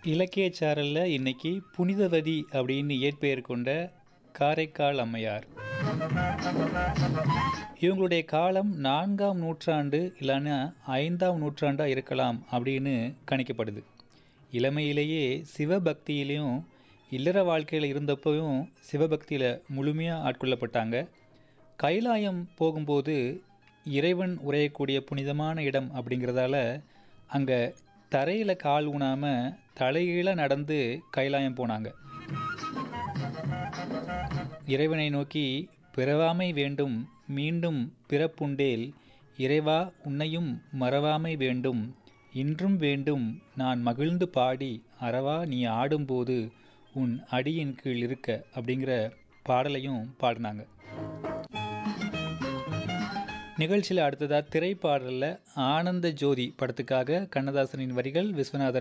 இலக்கியச் சாரலில் இன்னைக்கு புனிதவதி அப்படின்னு இயற்பெயர் கொண்ட காரைக்கால் அம்மையார் இவங்களுடைய காலம் நான்காம் நூற்றாண்டு இல்லைன்னா ஐந்தாம் நூற்றாண்டாக இருக்கலாம் அப்படின்னு கணிக்கப்படுது இளமையிலேயே சிவபக்தியிலையும் இல்லற வாழ்க்கையில் இருந்தப்பவும் சிவபக்தியில் முழுமையாக ஆட்கொள்ளப்பட்டாங்க கைலாயம் போகும்போது இறைவன் உரையக்கூடிய புனிதமான இடம் அப்படிங்கிறதால அங்கே தரையில் கால் ஊனாமல் தலைகீழ நடந்து கைலாயம் போனாங்க இறைவனை நோக்கி பிறவாமை வேண்டும் மீண்டும் பிறப்புண்டேல் இறைவா உன்னையும் மறவாமை வேண்டும் இன்றும் வேண்டும் நான் மகிழ்ந்து பாடி அறவா நீ ஆடும்போது உன் அடியின் கீழ் இருக்க அப்படிங்கிற பாடலையும் பாடினாங்க நிகழ்ச்சியில் அடுத்ததாக திரைப்பாடலில் ஆனந்த ஜோதி படத்துக்காக கண்ணதாசனின் வரிகள் விஸ்வநாதன்